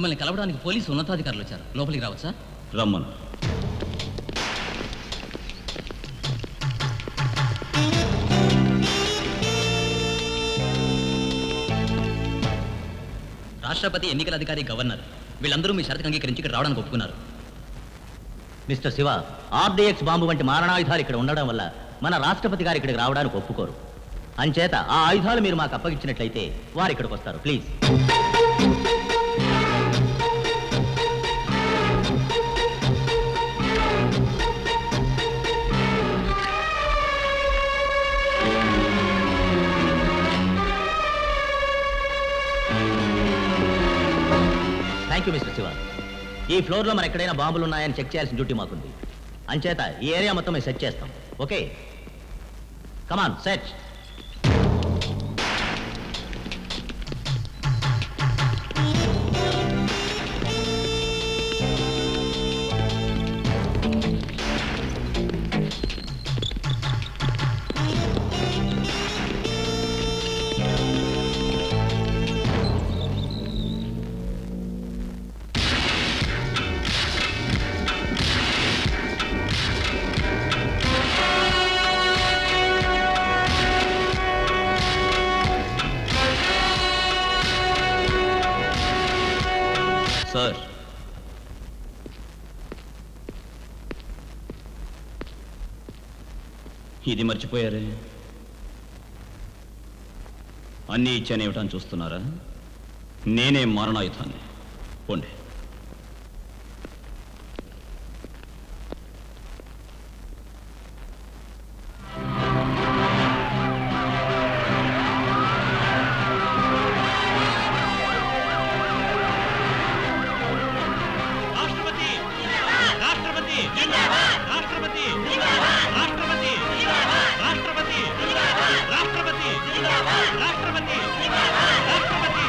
మిమ్మల్ని కలవడానికి పోలీసు ఉన్నతాధికారులు వచ్చారు లోపలికి రావచ్చా రమ్మను రాష్ట్రపతి ఎన్నికల అధికారి గవర్నర్ వీళ్ళందరూ మీ షరతుకు అంగీకరించి ఇక్కడ రావడానికి ఒప్పుకున్నారు మిస్టర్ శివ ఆర్డీఎక్స్ బాంబు వంటి మారణాయుధాలు ఇక్కడ ఉండడం వల్ల మన రాష్ట్రపతి గారు ఇక్కడికి రావడానికి ఒప్పుకోరు అంచేత ఆ ఆయుధాలు మీరు మాకు అప్పగించినట్లయితే వారు ఇక్కడికి వస్తారు please thank you mister Siva ఈ ఫ్లోర్లో మరి ఎక్కడైనా బాంబులు ఉన్నాయని చెక్ చేయాల్సిన డ్యూటీ మాకుంది అంచేత ఈ ఏరియా మొత్తం మేము సెట్ చేస్తాం ఓకే కమాన్ సెట్ సార్ ఇది మర్చిపోయారే అన్నీ ఇచ్చానేమిటని చూస్తున్నారా నేనే మారణాయుధాన్ని పోండి రాష్ట్రపతి రాష్ట్రపతి రాష్ట్రపతి రాష్ట్రపతి రాష్ట్రపతి రాష్ట్రపతి రాష్ట్రపతి రాష్ట్రపతి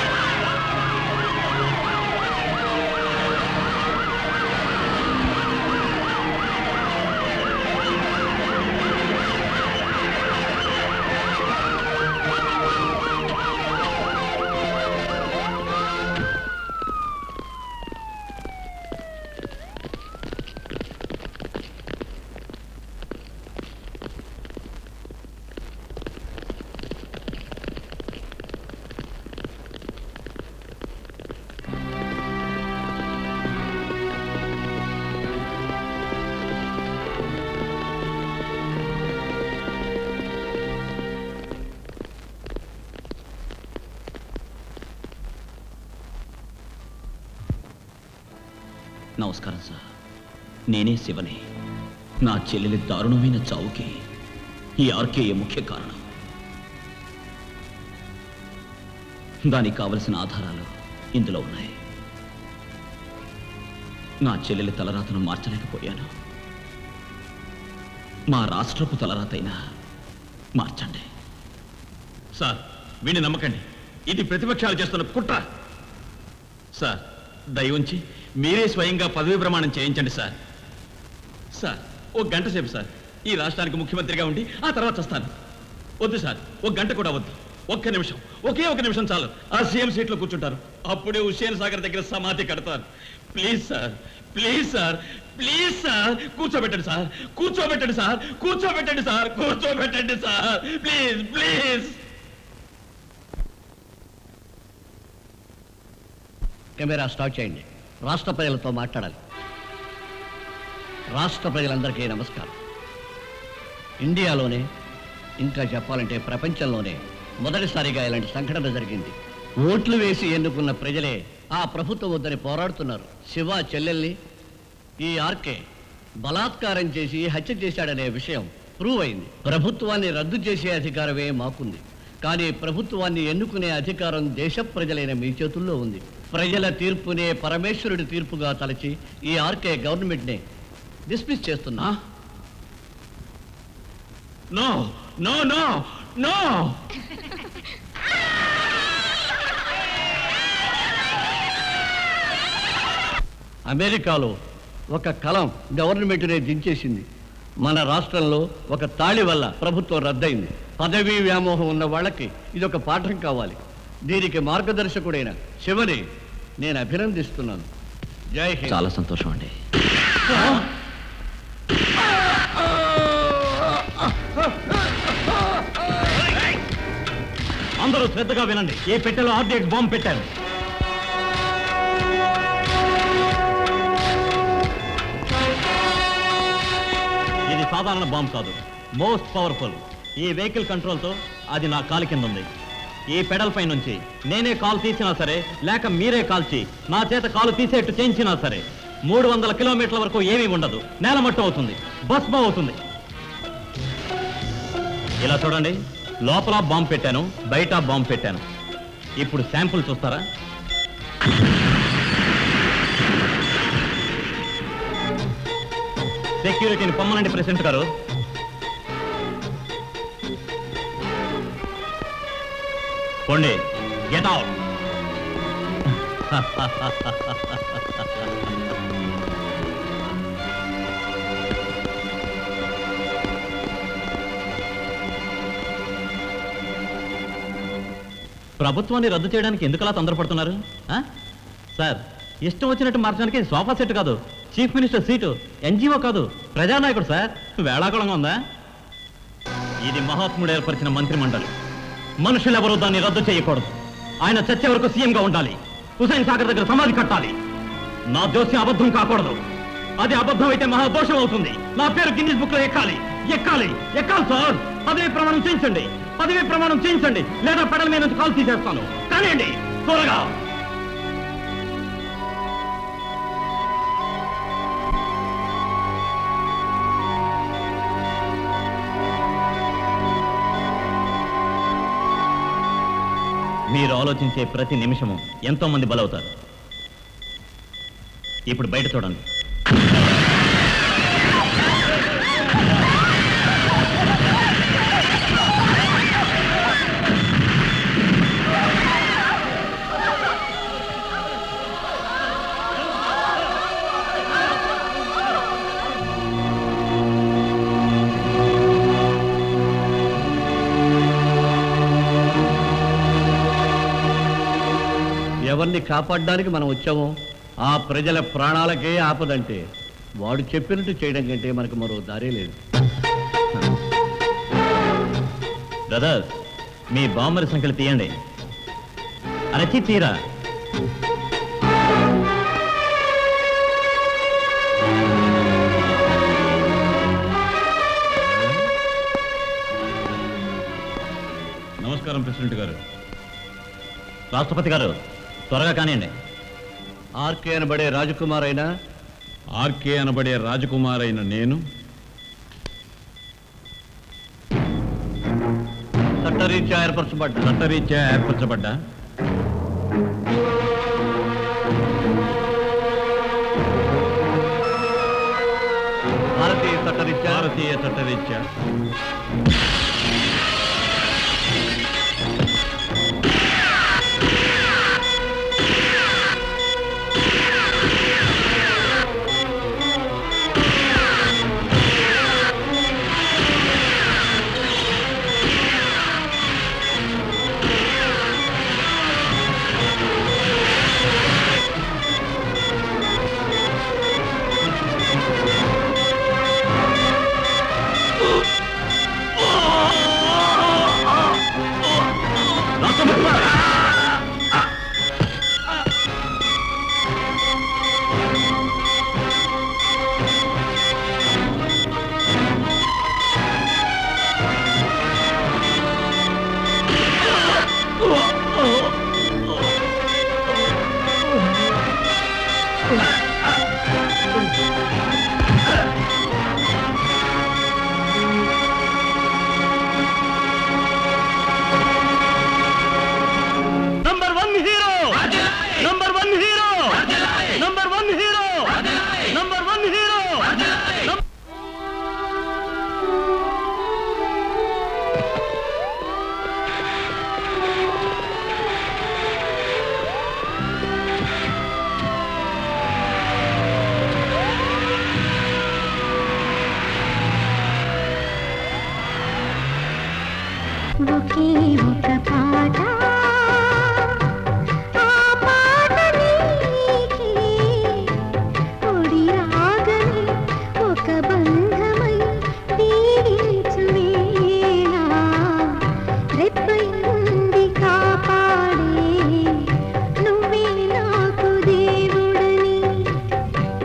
నమస్కారం సార్ నేనే శివని నా చెల్లెలి దారుణమైన చావుకి ఈ ఆర్కేయ ముఖ్య కారణం దానికి కావలసిన ఆధారాలు ఇందులో ఉన్నాయి నా చెల్లెలి తలరాతను మార్చలేకపోయాను మా రాష్ట్రపు తలరాతైనా మార్చండి సార్ వీడిని నమ్మకండి ఇది ప్రతిపక్షాలు చేస్తున్న కుట్ర సార్ దయ ఉంచి మీరే స్వయంగా పదవి ప్రమాణం చేయించండి సార్ సార్ ఒక గంట సేపు సార్ ఈ రాష్ట్రానికి ముఖ్యమంత్రిగా ఉండి ఆ తర్వాత వస్తాను వద్దు సార్ ఒక గంట కూడా వద్దు ఒక్క నిమిషం ఒకే ఒక నిమిషం చాలు ఆ సీఎం సీట్లో కూర్చుంటారు అప్పుడే హుస్సేన్ సాగర్ దగ్గర సమాధి కడతారు please sir please sir please sir కూర్చోబెట్టండి సార్ కూర్చోబెట్టండి సార్ కూర్చోబెట్టండి సార్ కూర్చోబెట్టండి sir please please camera start చేయండి రాష్ట్ర ప్రజలతో మాట్లాడాలి రాష్ట్ర ప్రజలందరికీ నమస్కారం ఇండియాలోనే ఇంకా చెప్పాలంటే ప్రపంచంలోనే మొదటిసారిగా ఇలాంటి సంఘటన జరిగింది ఓట్లు వేసి ఎన్నుకున్న ప్రజలే ఆ ప్రభుత్వం వద్దని పోరాడుతున్నారు శివ చెల్లెల్ని ఈ ఆర్కే బలాత్కారం చేసి హత్య చేశాడనే విషయం ప్రూవ్ అయింది ప్రభుత్వాన్ని రద్దు చేసే అధికారమే మాకుంది కానీ ప్రభుత్వాన్ని ఎన్నుకునే అధికారం దేశ ప్రజలైన మీ చేతుల్లో ఉంది ప్రజల తీర్పునే పరమేశ్వరుడి తీర్పుగా తలచి ఈ ఆర్కే గవర్నమెంట్ని డిస్మిస్ చేస్తున్నా నో నో నో నో అమెరికాలో ఒక కలం గవర్నమెంట్నే దించేసింది మన రాష్ట్రంలో ఒక తాళి వల్ల ప్రభుత్వం రద్దయింది పదవీ వ్యామోహం ఉన్న వాళ్ళకి ఇది ఒక పాఠం కావాలి దీనికి మార్గదర్శకుడైన శివని నేను అభినందిస్తున్నాను జై హింద్ చాలా సంతోషం అండి అందరూ శ్రద్ధగా వినండి ఏ పెట్టెలో ఆర్డిఎక్స్ బాంబు పెట్టారు ఇది సాధారణ బాంబు కాదు మోస్ట్ పవర్ఫుల్ ఈ వెహికల్ కంట్రోల్తో అది నా కాలు కింద ఉంది ఈ పెడల్ పై నుంచి నేనే కాలు తీసినా సరే లేక మీరే కాల్చి నా చేత కాలు తీసేట్టు చేయించినా సరే మూడు వందల కిలోమీటర్ల వరకు ఏమీ ఉండదు నేలమట్టు అవుతుంది భస్మం అవుతుంది ఇలా చూడండి లోపల బాంబు పెట్టాను బయట బాంబు పెట్టాను ఇప్పుడు శాంపుల్ చూస్తారా సెక్యూరిటీని పొమ్మనండి ప్రెసిడెంట్ గారు పోండి గెట్ అవుట్ ప్రభుత్వాన్ని రద్దు చేయడానికి ఎందుకలా తొందరపడుతున్నారు ఆ? సార్ ఇష్టం వచ్చినట్టు మార్చడానికి ఇది సోఫా సెట్ కాదు చీఫ్ మినిస్టర్ సీటు ఎన్జిఓ కాదు ప్రజానాయకుడు సార్ వేళాకుళంగా ఉందా ఇది మహాత్ముడు ఏర్పరిచిన మంత్రి మండలి మనుషులెవరూ దాన్ని రద్దు చేయకూడదు ఆయన చచ్చే వరకు సీఎంగా ఉండాలి హుసైన్ సాగర్ దగ్గర సమాధి కట్టాలి నా దోషం అబద్ధం కాకూడదు అది అబద్ధం అయితే మహాదోషం అవుతుంది నా పేరు గిన్నిస్ బుక్ లో ఎక్కాలి ఎక్కాలి ఎక్కాలి సార్ పదవి ప్రమాణం చేయించండి పదవి ప్రమాణం చేయించండి లేదా పెడల మీద నుంచి కాల్ తీసేస్తాను కానివ్వండి త్వరగా మీరు ఆలోచించే ప్రతి నిమిషము ఎంతో మంది బలవుతారు ఇప్పుడు బయట చూడండి ఎవరిని కాపాడడానికి మనం వచ్చామో ఆ ప్రజల ప్రాణాలకే ఆపదంటే వాడు చెప్పినట్టు చేయడం కంటే మనకు మరో దారే లేదు బ్రదర్ మీ బాంబర్ సంఖ్యలు తీయండి అరచి తీరా నమస్కారం ప్రెసిడెంట్ గారు రాష్ట్రపతి గారు త్వరగా కానివ్వండి ఆర్కే అనబడే రాజకుమార్ అయినా ఆర్కే అనబడే రాజకుమార్ అయిన నేను చట్టరీత్యా ఏర్పరచబడ్డ చట్టరీత్యా ఏర్పరచబడ్డా భారతీయ చట్టరీత్యా భారతీయ చట్టరీత్యా number one hero number one hero number one hero number one hero ఒకే ఒక పాట